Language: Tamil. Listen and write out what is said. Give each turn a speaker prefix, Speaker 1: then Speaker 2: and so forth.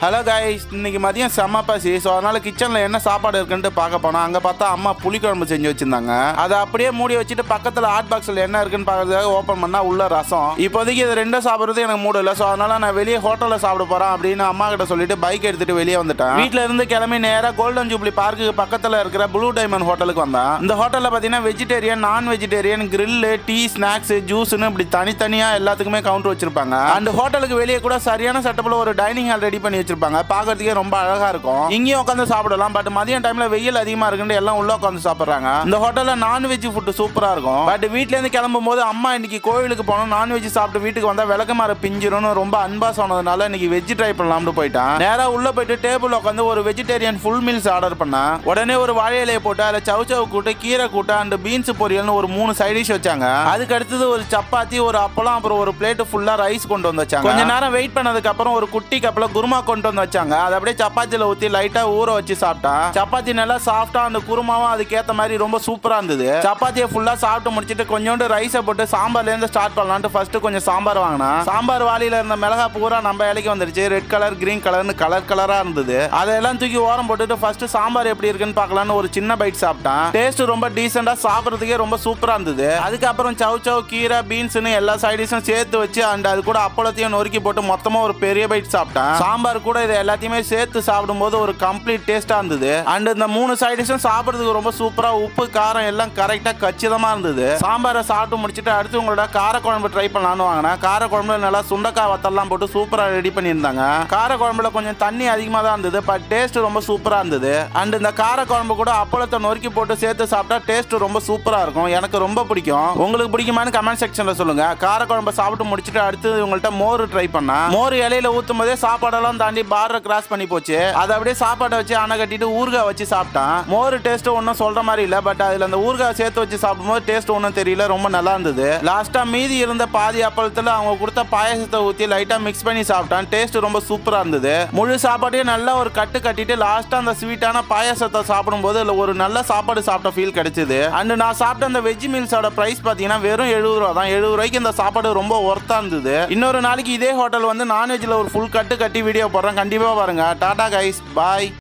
Speaker 1: ஹலோ கைஸ் இன்னைக்கு மதியம் செம்ம பசி ஸோ அதனால கிச்சனில் என்ன சாப்பாடு இருக்குன்ட்டு பார்க்க போனோம் அங்கே பார்த்தா அம்மா புளிக்குழம்பு செஞ்சு வச்சிருந்தாங்க அதை அப்படியே மூடி வச்சுட்டு பக்கத்தில் ஹாட் பாக்ஸில் என்ன இருக்குன்னு பார்க்கறதுக்காக ஓப்பன் பண்ணால் உள்ள ரசம் இப்போதைக்கு இது ரெண்டும் சாப்பிட்றது எனக்கு மூடு இல்லை ஸோ அதனால நான் வெளியே ஹோட்டலில் சாப்பிட போகிறேன் அப்படின்னு அம்மா கிட்ட சொல்லிட்டு பைக் எடுத்துட்டு வெளியே வந்துட்டேன் வீட்டில் இருந்து கிளம்பி நேராக கோல்டன் ஜூப்ளி பார்க்குக்கு பக்கத்தில் இருக்கிற ப்ளூ டைமண்ட் ஹோட்டலுக்கு வந்தேன் இந்த ஹோட்டலில் பார்த்தீங்கன்னா vegetarian non vegetarian grill tea snacks ஜூஸ்னு இப்படி தனித்தனியாக எல்லாத்துக்குமே கவுண்டர் வச்சிருப்பாங்க அந்த ஹோட்டலுக்கு வெளியே கூட சரியான செட்டப்பில் ஒரு டைனிங் ஹால் ரெடி பண்ணி வச்சிருப்பாங்க பார்க்கறதுக்கே ரொம்ப அழகா இருக்கும் இங்கேயும் உட்காந்து சாப்பிடலாம் பட் மதியம் டைம்ல வெயில் அதிகமா இருக்குன்னு எல்லாம் உள்ள உட்காந்து சாப்பிடுறாங்க இந்த ஹோட்டல்ல நான்வெஜ் ஃபுட் சூப்பரா இருக்கும் பட் வீட்ல இருந்து கிளம்பும் போது அம்மா இன்னைக்கு கோயிலுக்கு போனோம் நான்வெஜ் சாப்பிட்டு வீட்டுக்கு வந்தா விளக்கமாற பிஞ்சிரும்னு ரொம்ப அன்பா சொன்னதுனால இன்னைக்கு வெஜ் ட்ரை பண்ணலாம்னு போயிட்டேன் நேரா உள்ள போயிட்டு டேபிள் உட்காந்து ஒரு வெஜிடேரியன் ஃபுல் மீல்ஸ் ஆர்டர் பண்ணேன் உடனே ஒரு வாழை இலையை போட்டு அதில் சவு சவு கூட்டு கீரை கூட்டு அண்ட் பீன்ஸ் பொரியல்னு ஒரு மூணு சைட் டிஷ் வச்சாங்க அதுக்கு அடுத்தது ஒரு சப்பாத்தி ஒரு அப்பளம் அப்புறம் ஒரு பிளேட் ஃபுல்லா ரைஸ் கொண்டு வந்து வச்சாங்க கொஞ்ச நேரம் வெயிட் பண்ணதுக்கு அப்புறம் ஒரு குட்டி கப்ல குருமா கொண்டு வந்து வச்சாங்க அதை அப்படியே சப்பாத்தில ஊத்தி லைட்டா ஊற வச்சு சாப்பிட்டேன் சப்பாத்தி நல்லா சாஃப்டா அந்த குருமாவும் அதுக்கேத்த மாதிரி ரொம்ப சூப்பரா இருந்தது சப்பாத்தியை ஃபுல்லா சாப்பிட்டு முடிச்சிட்டு கொஞ்சோண்டு ரைஸை போட்டு சாம்பார்ல இருந்து ஸ்டார்ட் பண்ணலான்ட்டு ஃபர்ஸ்ட் கொஞ்சம் சாம்பார் வாங்கினேன் சாம்பார் வாளியில இருந்த மிளகா பூரா நம்ம இலைக்கு வந்துருச்சு ரெட் கலர் கிரீன் கலர்னு கலர் கலரா இருந்தது அதெல்லாம் தூக்கி ஓரம் போட்டுட்டு ஃபர்ஸ்ட் சாம்பார் எப்படி இருக்குன்னு பார்க்கலான்னு ஒரு சின்ன பைட் சாப்பிட்டேன் டேஸ்ட் ரொம்ப டீசெண்டா சாப்பிட்றதுக்கே ரொம்ப சூப்பரா இருந்தது அதுக்கப்புறம் சவ் சவ் கீரை பீன்ஸ்னு எல்லா சைடிஸும் சேர்த்து வச்சு அண்ட் அது கூட அப்பளத்தையும் நொறுக்கி போட்டு மொத்தமா ஒரு பெரிய பைட் சாப்பிட்டேன் சாம்பார் கூட இது எல்லாத்தையுமே சேர்த்து சாப்பிடும்போது ஒரு கம்ப்ளீட் டேஸ்டா இருந்தது அண்ட் இந்த மூணு சைடிஷும் சாப்பிட்றதுக்கு ரொம்ப சூப்பரா உப்பு காரம் எல்லாம் கரெக்டா கச்சிதமா இருந்தது சாம்பாரை சாப்பிட்டு முடிச்சிட்டு அடுத்து உங்களோட காரக்குழம்பு ட்ரை பண்ணலாம்னு வாங்கினேன் காரக்குழம்புல நல்லா சுண்டக்காய் வத்தல்லாம் போட்டு சூப்பரா ரெடி பண்ணியிருந்தாங்க காரக்குழம்புல கொஞ்சம் தண்ணி அதிகமா தான் இருந்தது பட் டேஸ்ட் ரொம்ப சூப்பரா இருந்தது அண்ட் இந்த காரக்குழம்பு கூட அப்பளத்தை நொறுக்கி போட்டு சேர்த்து சாப்பிட்டா டேஸ்ட் ரொம்ப சூப்பரா இருக்கும் எனக்கு ரொம்ப பிடிக்கும் உங்களுக்கு பிடிக்குமான்னு கமெண்ட் செக்ஷன்ல சொல்லுங்க காரக்குழம்பு சாப்பிட்டு முடிச்சிட்டு அடுத்து உங்கள்கிட்ட மோர் ட்ரை பண்ணா மோர் இலையில ஊத்தும் போதே சாப்பாடெல்லாம் தாண்டி பார்டர் கிராஸ் பண்ணி போச்சு அதை அப்படியே சாப்பாடை வச்சு அணை கட்டிட்டு ஊறுகாய் வச்சு சாப்பிட்டான் மோர் டேஸ்ட் ஒன்றும் சொல்ற மாதிரி இல்ல பட் அதுல அந்த ஊறுகாய் சேர்த்து வச்சு சாப்பிடும்போது டேஸ்ட் ஒன்றும் தெரியல ரொம்ப நல்லா இருந்தது லாஸ்டா மீதி இருந்த பாதி அப்பளத்துல அவங்க கொடுத்த பாயசத்தை ஊத்தி லைட்டா மிக்ஸ் பண்ணி சாப்பிட்டான் டேஸ்ட் ரொம்ப சூப்பரா இருந்தது முழு சாப்பாட்டையும் நல்லா ஒரு கட்டு கட்டிட்டு லாஸ்டா அந்த ஸ்வீட்டான பாயாசத்தை சாப்பிடும்போது அதுல ஒரு நல்ல சாப்பாடு சாப்பிட்ட ஃபீல் கிடைச்சது அண்ட் நான் சாப்பிட்ட அந்த வெஜ் மீல்ஸோட பிரைஸ் பாத்தீங்கன்னா வெறும் எழுபது ரூபா தான் எழுபது ரூபாய்க்கு இந்த சாப்பாடு ரொம்ப ஒர்த்தா இருந்தது இன்னொரு நாளைக்கு இதே ஹோட்டல் வந்து நான்வெஜ்ல ஒரு ஃபுல் கட்டு கட்டி வீடியோ போடுறேன் கண்டிப்பா பாருங்க டாடா கைஸ் பாய்